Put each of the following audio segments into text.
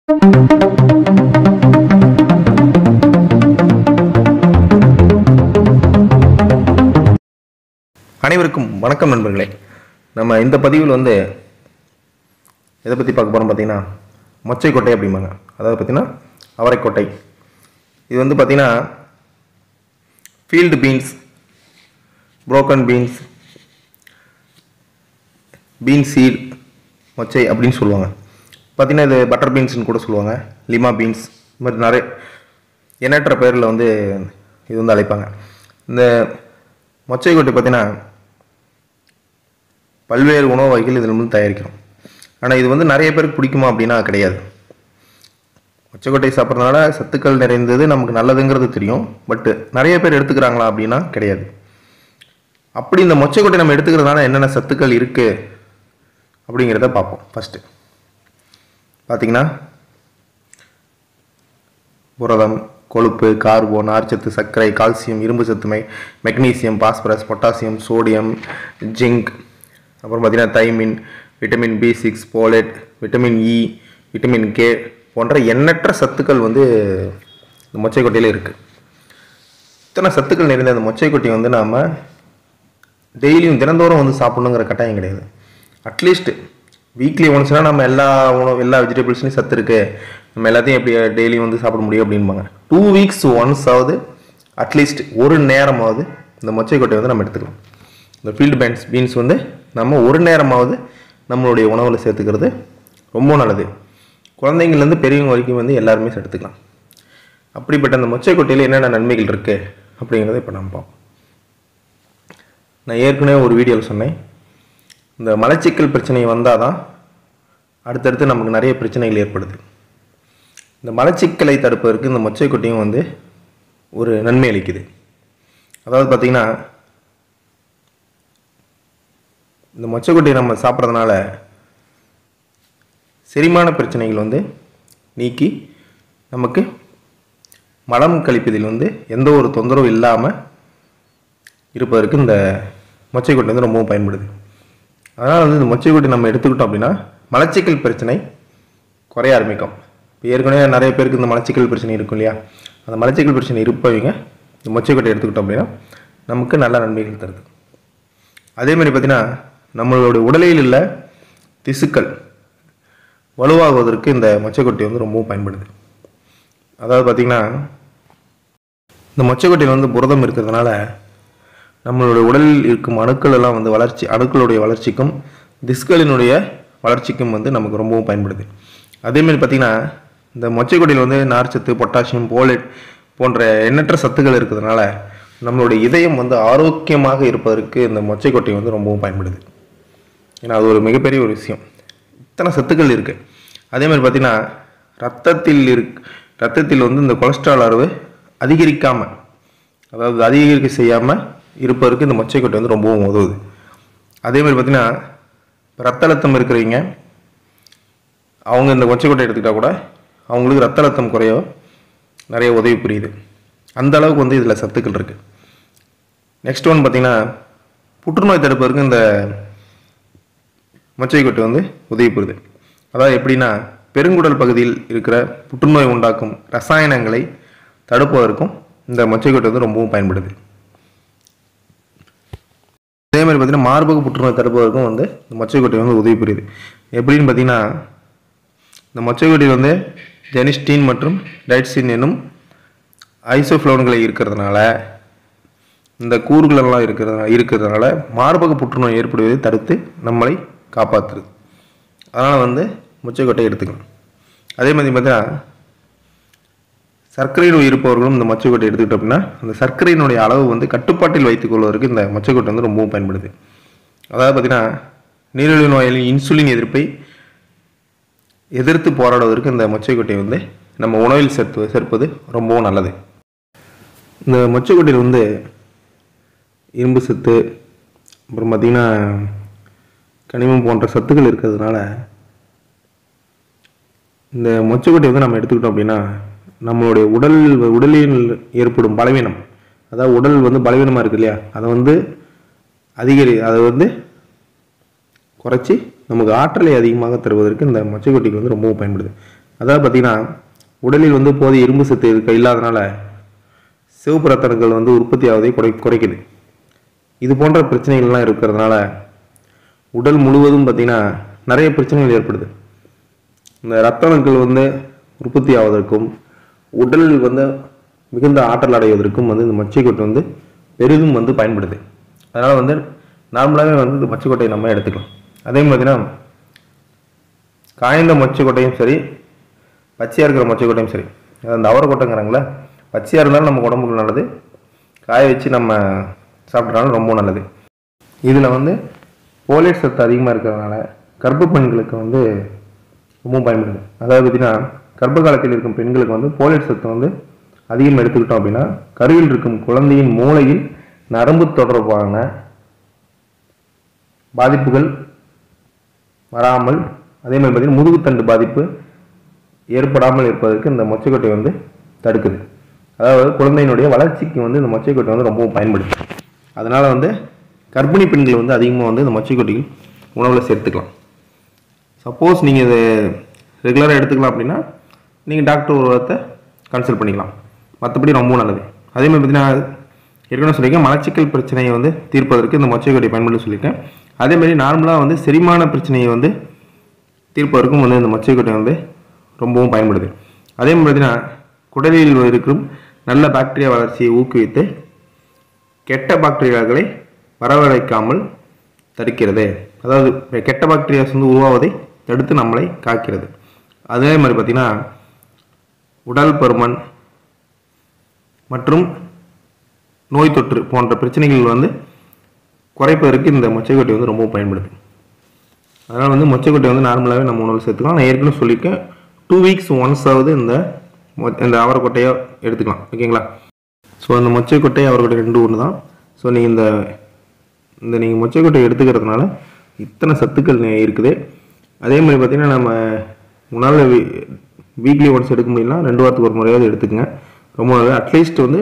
அனைவருக்கும் வணக்கம் நண்பர்களே நம்ம இந்த பதிவில் வந்து எதை பற்றி பார்க்க போகிறோம் பார்த்தீங்கன்னா மொச்சை கொட்டை அப்படிம்பாங்க அதாவது பார்த்தீங்கன்னா அவரைக்கொட்டை இது வந்து பார்த்தீங்கன்னா field beans broken beans bean seed மொச்சை அப்படின்னு சொல்லுவாங்க பார்த்தீங்கன்னா இது பட்டர் பீன்ஸ்னு கூட சொல்லுவாங்க லிமா பீன்ஸ் இது மாதிரி நிறைய எண்ணற்ற பேரில் வந்து இது வந்து அழைப்பாங்க இந்த மொச்சை கொட்டை பார்த்தீங்கன்னா பல்வேறு உணவு வகைகள் இதில் வந்து தயாரிக்கிறோம் ஆனால் இது வந்து நிறைய பேருக்கு பிடிக்குமா அப்படின்னா கிடையாது மொச்சைக்கொட்டை சாப்பிட்றதுனால சத்துக்கள் நிறைந்தது நமக்கு நல்லதுங்கிறது தெரியும் பட் நிறைய பேர் எடுத்துக்கிறாங்களா அப்படின்னா கிடையாது அப்படி இந்த மொச்சைக்கொட்டை நம்ம எடுத்துக்கிறதுனால என்னென்ன சத்துக்கள் இருக்குது அப்படிங்கிறத பார்ப்போம் ஃபஸ்ட்டு பார்த்தீங்கன்னா புரதம் கொழுப்பு கார்போன் நார்ச்சத்து சர்க்கரை கால்சியம் இரும்பு சத்துமை magnesium phosphorus potassium sodium zinc அப்புறம் பார்த்தீங்கன்னா thiamine vitamin B six folate vitamin E vitamin K போன்ற எண்ணற்ற சத்துக்கள் வந்து இந்த மொச்சைக்கொட்டையில் இருக்குது இத்தனை சத்துக்கள் நிறைந்த அந்த மொச்சைக்கொட்டை வந்து நாம் டெய்லியும் தினந்தோறும் வந்து சாப்பிடணுங்கிற கட்டாயம் கிடையாது அட்லீஸ்ட் வீக்லி ஒன்ஸ்னால் நம்ம எல்லா உணவு எல்லா வெஜிடபிள்ஸ்லையும் சத்து இருக்குது நம்ம எல்லாத்தையும் எப்படி டெய்லியும் வந்து சாப்பிட முடியும் அப்படின்பாங்க டூ வீக்ஸ் ஒன்ஸ் ஆகுது அட்லீஸ்ட் ஒரு நேரமாவது இந்த மொச்சைக்கொட்டை வந்து நம்ம எடுத்துக்கலாம் இந்த ஃபீல்டு பீன்ஸ் பீன்ஸ் வந்து நம்ம ஒரு நேரமாவது நம்மளுடைய உணவில் சேர்த்துக்கிறது ரொம்ப நல்லது குழந்தைங்கள்லேருந்து பெரியவங்க வரைக்கும் வந்து எல்லாருமே எடுத்துக்கலாம் அப்படிப்பட்ட அந்த மொச்சைக்கொட்டையில் என்னென்ன நன்மைகள் இருக்குது அப்படிங்கிறத இப்போ நம்ம பார்ப்போம் நான் ஏற்கனவே ஒரு வீடியோவில் சொன்னேன் இந்த மலச்சிக்கல் பிரச்சனை வந்தால் தான் அடுத்தடுத்து நமக்கு நிறைய பிரச்சனைகள் ஏற்படுது இந்த மலச்சிக்கலை தடுப்பதற்கு இந்த மொச்சைக்கொட்டையும் வந்து ஒரு நன்மை அளிக்குது அதாவது பார்த்திங்கன்னா இந்த மொச்சைக்கொட்டையை நம்ம சாப்பிட்றதுனால செரிமான பிரச்சனைகள் வந்து நீக்கி நமக்கு மலம் கழிப்பதில் வந்து எந்த ஒரு தொந்தரவும் இல்லாமல் இருப்பதற்கு இந்த மொச்சைக்கொட்டை வந்து ரொம்பவும் பயன்படுது அதனால் வந்து இந்த மொச்சைக்கொட்டை நம்ம எடுத்துக்கிட்டோம் அப்படின்னா மலச்சிக்கல் பிரச்சனை குறைய ஆரம்பிக்கும் இப்போ ஏற்கனவே நிறைய பேருக்கு இந்த மலச்சிக்கல் பிரச்சனை இருக்கும் இல்லையா அந்த மலச்சிக்கல் பிரச்சனை இருப்பவங்க இந்த மொச்சைக்கொட்டை எடுத்துக்கிட்டோம் அப்படின்னா நமக்கு நல்ல நன்மைகள் தருது அதே மாதிரி பார்த்தீங்கன்னா நம்மளுடைய உடலில் உள்ள திசுக்கள் வலுவாகுவதற்கு இந்த மொச்சைக்கொட்டை வந்து ரொம்பவும் பயன்படுது அதாவது பார்த்திங்கன்னா இந்த மொச்சைக்கொட்டையில் வந்து புரதம் இருக்கிறதுனால நம்மளுடைய உடலில் இருக்கும் அணுக்கள் எல்லாம் வந்து வளர்ச்சி அணுக்களுடைய வளர்ச்சிக்கும் திஸ்களினுடைய வளர்ச்சிக்கும் வந்து நமக்கு ரொம்பவும் பயன்படுது அதேமாதிரி பார்த்திங்கன்னா இந்த மொச்சைக்கொட்டையில் வந்து நார்ச்சத்து பொட்டாசியம் போலேட் போன்ற எண்ணற்ற சத்துக்கள் இருக்கிறதுனால நம்மளுடைய இதயம் வந்து ஆரோக்கியமாக இருப்பதற்கு இந்த மொச்சைக்கொட்டை வந்து ரொம்பவும் பயன்படுது ஏன்னா அது ஒரு மிகப்பெரிய ஒரு விஷயம் இத்தனை சத்துக்கள் இருக்குது அதே மாதிரி பார்த்திங்கன்னா ரத்தத்தில் இருக் ரத்தத்தில் வந்து இந்த கொலஸ்ட்ரால் அளவு அதிகரிக்காமல் அதாவது அதிகரிக்க செய்யாமல் இருப்பதற்கு இந்த மொச்சைக்கொட்டை வந்து ரொம்பவும் உதவுது அதே மாதிரி பார்த்திங்கன்னா ரத்த அழுத்தம் இருக்கிறவங்க அவங்க இந்த மொச்சைக்கொட்டை எடுத்துக்கிட்டால் கூட அவங்களுக்கு ரத்த அழுத்தம் குறைய நிறைய உதவி புரியுது அந்த அளவுக்கு வந்து இதில் சத்துக்கள் இருக்குது நெக்ஸ்ட் ஒன் பார்த்திங்கன்னா புற்றுநோய் தடுப்பதற்கு இந்த மொச்சைக்கொட்டை வந்து உதவி புரியுது அதாவது எப்படின்னா பெருங்குடல் பகுதியில் இருக்கிற புற்றுநோய் உண்டாக்கும் ரசாயனங்களை தடுப்பதற்கும் இந்த மொச்சைக்கொட்டை வந்து ரொம்பவும் பயன்படுது அதே மாதிரி பார்த்தீங்கன்னா மார்பக புற்றுநோய் தடுப்பதற்கும் வந்து இந்த மொச்சைக்கொட்டை வந்து உதவி புரியுது எப்படின்னு பார்த்தீங்கன்னா இந்த மொச்சைக்கொட்டை வந்து ஜெனிஸ்டீன் மற்றும் டைட்சின் என்னும் ஐசோஃப்ளோன்களை இருக்கிறதுனால இந்த கூறுகளெல்லாம் இருக்கிறதுனால இருக்கிறதுனால மார்பக புற்றுநோய் ஏற்படுவதை தடுத்து நம்மளை காப்பாற்றுது அதனால் வந்து மொச்சைக்கொட்டை எடுத்துக்கலாம் அதே மாதிரி பார்த்தீங்கன்னா சர்க்கரை நோய் இருப்பவர்களும் இந்த மொச்சைக்கொட்டை எடுத்துக்கிட்டோம் அப்படின்னா அந்த சர்க்கரையினுடைய அளவு வந்து கட்டுப்பாட்டில் வைத்துக் கொள்வதற்கு இந்த மொச்சைக்கொட்டை வந்து ரொம்பவும் பயன்படுது அதாவது பார்த்தீங்கன்னா நீரிழிவு நோயாளியின் இன்சுலின் எதிர்ப்பை எதிர்த்து போராடுவதற்கு இந்த மொச்சைக்கொட்டை வந்து நம்ம உணவில் சேர்த்து சேர்ப்பது ரொம்பவும் நல்லது இந்த மொச்சைக்கொட்டையில் வந்து இரும்பு சத்து அப்புறம் பார்த்திங்கன்னா கனிமம் போன்ற சத்துக்கள் இருக்கிறதுனால இந்த மொச்சைக்கொட்டை வந்து நம்ம எடுத்துக்கிட்டோம் அப்படின்னா நம்மளுடைய உடல் உடலில் ஏற்படும் பலவீனம் அதாவது உடல் வந்து பலவீனமாக இருக்கு இல்லையா அதை வந்து அதிகரி அதை வந்து குறைச்சி நமக்கு ஆற்றலை அதிகமாக தருவதற்கு இந்த மொச்சைக்கொட்டைக்கு வந்து ரொம்பவும் பயன்படுது அதாவது பார்த்திங்கன்னா உடலில் வந்து போதிய இரும்பு சத்து இருக்க இல்லாதனால சிவப்பு ரத்தனங்கள் வந்து உற்பத்தி ஆவதை குறை குறைக்குது இது போன்ற பிரச்சனைகள்லாம் இருக்கிறதுனால உடல் முழுவதும் பார்த்திங்கன்னா நிறைய பிரச்சனைகள் ஏற்படுது இந்த ரத்த அணுக்கள் வந்து உற்பத்தி ஆவதற்கும் உடல் வந்து மிகுந்த ஆற்றல் அடைவதற்கும் வந்து இந்த மச்சைக்கொட்டை வந்து பெரிதும் வந்து பயன்படுது அதனால் வந்து நார்மலாகவே வந்து இந்த மச்சைக்கொட்டையை நம்ம எடுத்துக்கலாம் அதே மாதிரினா காய்ந்த மொச்சைக்கொட்டையும் சரி பச்சையாக இருக்கிற மொச்சைக்கொட்டையும் சரி அது அந்த அவரைக்கொட்டைங்கிறாங்களே பச்சையாக இருந்தாலும் நம்ம உடம்புக்கு நல்லது காய வச்சு நம்ம சாப்பிட்றாலும் ரொம்ப நல்லது இதில் வந்து போலேட் சத்து அதிகமாக இருக்கிறதுனால கர்ப்ப பெண்களுக்கு வந்து ரொம்ப பயன்படுது அதாவது பார்த்தீங்கன்னா கர்ப்ப காலத்தில் இருக்கும் பெண்களுக்கு வந்து போலேட் சத்து வந்து அதிகம் எடுத்துக்கிட்டோம் அப்படின்னா கருவில் இருக்கும் குழந்தையின் மூளையில் நரம்பு தொடர்பான பாதிப்புகள் வராமல் அதே மாதிரி பார்த்தீங்கன்னா முதுகுத்தண்டு பாதிப்பு ஏற்படாமல் இருப்பதற்கு இந்த மொச்சைக்கொட்டை வந்து தடுக்குது அதாவது குழந்தையினுடைய வளர்ச்சிக்கு வந்து இந்த மொச்சைக்கொட்டை வந்து ரொம்பவும் பயன்படுது அதனால் வந்து கர்ப்பிணி பெண்கள் வந்து அதிகமாக வந்து இந்த மொச்சைக்கொட்டைகள் உணவில் சேர்த்துக்கலாம் சப்போஸ் நீங்கள் இது ரெகுலராக எடுத்துக்கலாம் அப்படின்னா நீங்கள் டாக்டர் ஒருவரத்தை கன்சல்ட் பண்ணிக்கலாம் மற்றபடி ரொம்ப நல்லது அதே மாதிரி பார்த்தீங்கன்னா ஏற்கனவே சொல்லியிருக்கேன் மலச்சிக்கல் பிரச்சனையை வந்து தீர்ப்பதற்கு இந்த மொச்சைக்கொட்டை பயன்படுத்த சொல்லியிருக்கேன் அதே மாதிரி நார்மலாக வந்து செரிமான பிரச்சனையை வந்து தீர்ப்பதற்கும் வந்து இந்த மொச்சைக்கொட்டை வந்து ரொம்பவும் பயன்படுது அதே மாதிரி பார்த்தீங்கன்னா குடலில் இருக்கும் நல்ல பாக்டீரியா வளர்ச்சியை ஊக்குவித்து கெட்ட பாக்டீரியாக்களை வரவழைக்காமல் தடுக்கிறது அதாவது கெட்ட பாக்டீரியாஸ் வந்து உருவாவதை தடுத்து நம்மளை காக்கிறது அதே மாதிரி பார்த்திங்கன்னா உடல் பருமன் மற்றும் நோய் தொற்று போன்ற பிரச்சனைகள் வந்து குறைப்பதற்கு இந்த மொச்சைக்கொட்டை வந்து ரொம்ப பயன்படுது அதனால் வந்து மொச்சைக்கொட்டை வந்து நார்மலாகவே நம்ம உணவில் சேர்த்துக்கலாம் நான் ஏற்கனவே சொல்லியிருக்கேன் டூ வீக்ஸ் ஒன்ஸ் ஆகுது இந்த மொ இந்த அவரைக்கொட்டையை எடுத்துக்கலாம் ஓகேங்களா ஸோ அந்த மொச்சைக்கொட்டை அவரைக்கொட்டை ரெண்டு ஒன்று தான் ஸோ நீங்கள் இந்த இந்த நீங்கள் மொச்சைக்கொட்டை எடுத்துக்கிறதுனால இத்தனை சத்துக்கள் நெ- இருக்குது அதே மாதிரி பார்த்தீங்கன்னா நம்ம உணவில் வீக்லி ஒன்ஸ் எடுக்க முடியலனா ரெண்டு வாரத்துக்கு ஒரு முறையாவது எடுத்துக்கங்க ரொம்ப நல்லது அட்லீஸ்ட் வந்து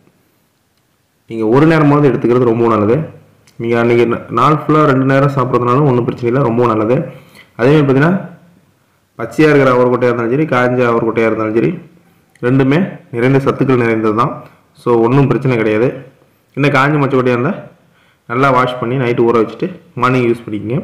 நீங்கள் ஒரு நேரமாவது எடுத்துக்கிறது ரொம்ப நல்லது நீங்கள் அன்றைக்கி நாள் ஃபுல்லாக ரெண்டு நேரம் சாப்பிட்றதுனாலும் ஒன்றும் பிரச்சனை இல்லை ரொம்ப நல்லது அதே மாதிரி பார்த்தீங்கன்னா பச்சையாக இருக்கிற அவரைக்கொட்டையாக இருந்தாலும் சரி காய்ஞ்ச அவரைக்கொட்டையாக இருந்தாலும் சரி ரெண்டுமே நிறைந்த சத்துக்கள் நிறைந்தது தான் ஸோ ஒன்றும் பிரச்சனை கிடையாது இன்னும் காஞ்ச மொச்சக்கொட்டையாக இருந்தால் நல்லா வாஷ் பண்ணி நைட்டு ஊற வச்சுட்டு மார்னிங் யூஸ் பண்ணிக்கங்க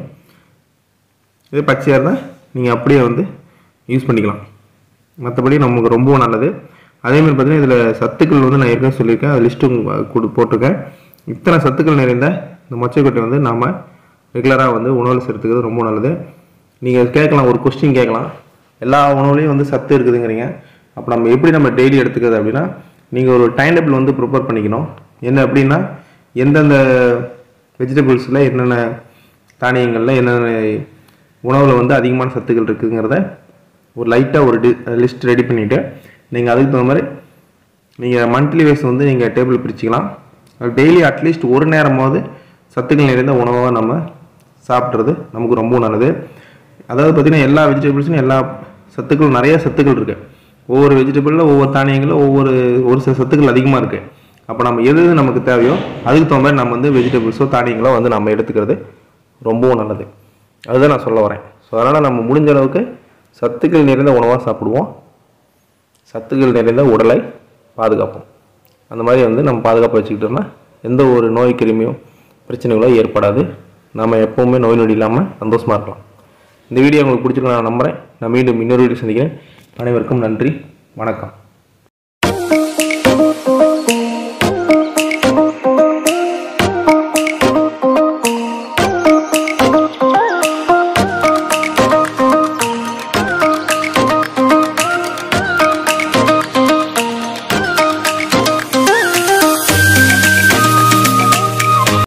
இதே பச்சையாக இருந்தால் நீங்கள் அப்படியே வந்து யூஸ் பண்ணிக்கலாம் மற்றபடி நமக்கு ரொம்ப நல்லது அதே மாதிரி பார்த்தீங்கன்னா இதில் சத்துக்கள் வந்து நான் ஏற்கனவே சொல்லியிருக்கேன் அது லிஸ்ட்டும் கொடு போட்டிருக்கேன் இத்தனை சத்துக்கள் நிறைந்த இந்த மொச்சைக்கொட்டை வந்து நாம் ரெகுலராக வந்து உணவில் சேர்த்துக்கிறது ரொம்ப நல்லது நீங்கள் கேட்கலாம் ஒரு கொஸ்டின் கேட்கலாம் எல்லா உணவுலையும் வந்து சத்து இருக்குதுங்கிறீங்க அப்போ நம்ம எப்படி நம்ம டெய்லி எடுத்துக்கிறது அப்படின்னா நீங்கள் ஒரு டைம் டேபிள் வந்து ப்ரிப்பேர் பண்ணிக்கணும் என்ன அப்படின்னா எந்தெந்த வெஜிடபிள்ஸில் என்னென்ன தானியங்களில் என்னென்ன உணவில் வந்து அதிகமான சத்துக்கள் இருக்குங்கிறத ஒரு லைட்டாக ஒரு டி லிஸ்ட் ரெடி பண்ணிவிட்டு நீங்கள் அதுக்கு தகுந்த மாதிரி நீங்கள் மந்த்லி வைஸ் வந்து நீங்கள் டேபிள் பிரிச்சுக்கலாம் டெய்லி அட்லீஸ்ட் ஒரு நேரமாவது சத்துக்கள் நிறைந்த உணவாக நம்ம சாப்பிட்றது நமக்கு ரொம்ப நல்லது அதாவது பார்த்திங்கன்னா எல்லா வெஜிடபிள்ஸும் எல்லா சத்துக்கள் நிறைய சத்துக்கள் இருக்குது ஒவ்வொரு வெஜிடபிளில் ஒவ்வொரு தானியங்களில் ஒவ்வொரு ஒரு சில சத்துக்கள் அதிகமாக இருக்குது அப்போ நம்ம எது எது நமக்கு தேவையோ அதுக்கு தகுந்த மாதிரி நம்ம வந்து வெஜிடபிள்ஸோ தானியங்களோ வந்து நம்ம எடுத்துக்கிறது ரொம்பவும் நல்லது அதுதான் நான் சொல்ல வரேன் ஸோ அதனால் நம்ம முடிஞ்ச அளவுக்கு சத்துக்கள் நிறைந்த உணவாக சாப்பிடுவோம் சத்துக்கள் நிறைந்த உடலை பாதுகாப்போம் அந்த மாதிரி வந்து நம்ம பாதுகாப்பு வச்சுக்கிட்டோம்னா எந்த ஒரு நோய் கிருமியும் பிரச்சனைகளோ ஏற்படாது நம்ம எப்போவுமே நோய் நொடி இல்லாமல் சந்தோஷமாக இருக்கலாம் இந்த வீடியோ உங்களுக்கு பிடிச்சிருக்க நான் நம்புகிறேன் நான் மீண்டும் இன்னொரு வீடியோ சந்திக்கிறேன் அனைவருக்கும் நன்றி வணக்கம்